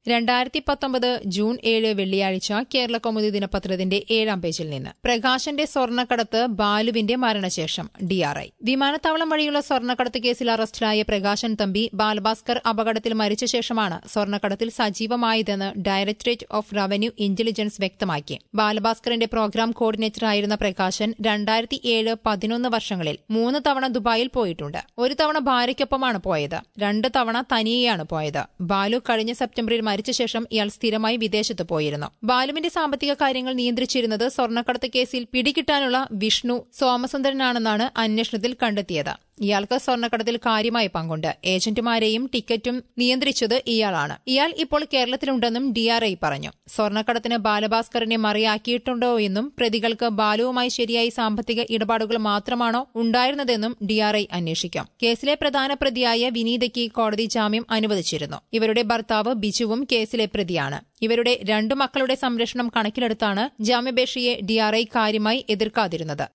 രണ്ടായിരത്തി പത്തൊമ്പത് ജൂൺ ഏഴ് വെള്ളിയാഴ്ച കേരള കൗമുദി ദിനപത്രത്തിന്റെ ഏഴാം പേജിൽ നിന്ന് പ്രകാശന്റെ സ്വർണ്ണക്കടത്ത് ബാലുവിന്റെ മരണശേഷം ഡിആർഐ വിമാനത്താവളം വഴിയുള്ള സ്വർണ്ണക്കടത്ത് കേസിൽ അറസ്റ്റിലായ പ്രകാശൻ തമ്പി ബാലഭാസ്കർ അപകടത്തിൽ മരിച്ച ശേഷമാണ് സ്വർണ്ണക്കടത്തിൽ സജീവമായതെന്ന് ഡയറക്ടറേറ്റ് ഓഫ് റവന്യൂ ഇന്റലിജൻസ് വ്യക്തമാക്കി ബാലഭാസ്കറിന്റെ പ്രോഗ്രാം കോർഡിനേറ്ററായിരുന്ന പ്രകാശൻ രണ്ടായിരത്തി ഏഴ് പതിനൊന്ന് വർഷങ്ങളിൽ മൂന്ന് തവണ ദുബായിൽ പോയിട്ടുണ്ട് ഒരു തവണ ഭാര്യയ്ക്കൊപ്പമാണ് പോയത് രണ്ട് തവണ തനിയെയാണ് പോയത് ബാലു കഴിഞ്ഞ സെപ്റ്റംബറിൽ മരിച്ച ശേഷം ഇയാൾ സ്ഥിരമായി വിദേശത്ത് പോയിരുന്നു ബാലുവിന്റെ സാമ്പത്തിക കാര്യങ്ങൾ നിയന്ത്രിച്ചിരുന്നത് സ്വർണ്ണക്കടത്ത് കേസിൽ പിടികിട്ടാനുള്ള വിഷ്ണു സോമസുന്ദരനാണെന്നാണ് അന്വേഷണത്തിൽ കണ്ടെത്തിയത് ഇയാൾക്ക് സ്വർണ്ണക്കടത്തിൽ കാര്യമായ പങ്കുണ്ട് ഏജന്റുമാരെയും ടിക്കറ്റും നിയന്ത്രിച്ചത് ഇയാളാണ് ഇയാൾ ഇപ്പോൾ കേരളത്തിലുണ്ടെന്നും ഡിആർഐ പറഞ്ഞു സ്വർണ്ണക്കടത്തിന് ബാലഭാസ്കറിനെ മറിയാക്കിയിട്ടുണ്ടോ എന്നും പ്രതികൾക്ക് ബാലുവുമായി ശരിയായി സാമ്പത്തിക ഇടപാടുകൾ മാത്രമാണോ ഉണ്ടായിരുന്നതെന്നും ഡിആർഐ അന്വേഷിക്കും കേസിലെ പ്രധാന പ്രതിയായ വിനീതയ്ക്ക് കോടതി ജാമ്യം അനുവദിച്ചിരുന്നു ഇവരുടെ ഭർത്താവ് ബിജുവും കേസിലെ പ്രതിയാണ് ഇവരുടെ രണ്ടു മക്കളുടെ സംരക്ഷണം കണക്കിലെടുത്താണ് ജാമ്യപേക്ഷയെ ഡിആർഐ കാര്യമായി എതിർക്കാതിരുന്നത്